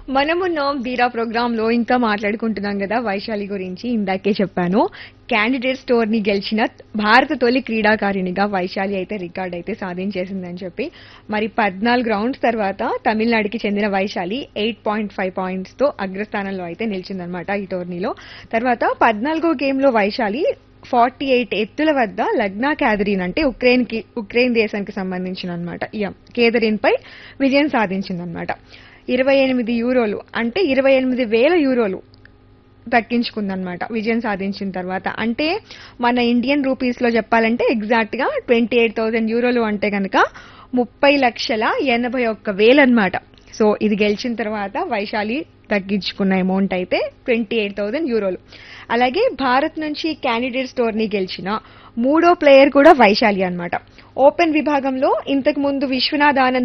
మనమున్నాం బీరా ప్రోగ్రామ్ లో ఇంకా మాట్లాడుకుంటున్నాం కదా వైశాలి గురించి ఇందాకే చెప్పాను క్యాండిడేట్ స్టోర్ ని గెలిచిన భారత తొలి క్రీడాకారిణిగా వైశాలి అయితే రికార్డ్ అయితే సాధించేసిందని చెప్పి మరి పద్నాలుగు రౌండ్స్ తర్వాత తమిళనాడుకి చెందిన Vaishali eight point five points తో అగ్రస్థానంలో అయితే నిలిచిందనమాట ఈ టోర్నీలో తర్వాత పద్నాలుగో గేమ్ లో వైశాలి ఫార్టీ ఎయిట్ ఎత్తుల వద్ద లగ్నా క్యాథరిన్ అంటే ఉక్రెయిన్ కి ఉక్రెయిన్ దేశానికి సంబంధించిన అనమాట కేథరిన్ పై విజయం సాధించిందనమాట ఇరవై ఎనిమిది యూరోలు అంటే ఇరవై ఎనిమిది వేల యూరోలు దక్కించుకుందనమాట విజయం సాధించిన తర్వాత అంటే మన ఇండియన్ రూపీస్ లో చెప్పాలంటే ఎగ్జాక్ట్ గా ట్వంటీ ఎయిట్ థౌసండ్ యూరోలు అంటే కనుక ముప్పై లక్షల ఎనభై ఒక్క వేలు అనమాట సో ఇది గెలిచిన తర్వాత వైశాలి తగ్గించుకున్న అమౌంట్ అయితే ట్వంటీ ఎయిట్ థౌసండ్ యూరోలు అలాగే భారత్ నుంచి క్యాండిడేట్ స్టోర్ ని గెలిచిన మూడో ప్లేయర్ కూడా వైశాలి అన్నమాట ఓపెన్ విభాగంలో ఇంతకు ముందు విశ్వనాథ్ ఆనంద్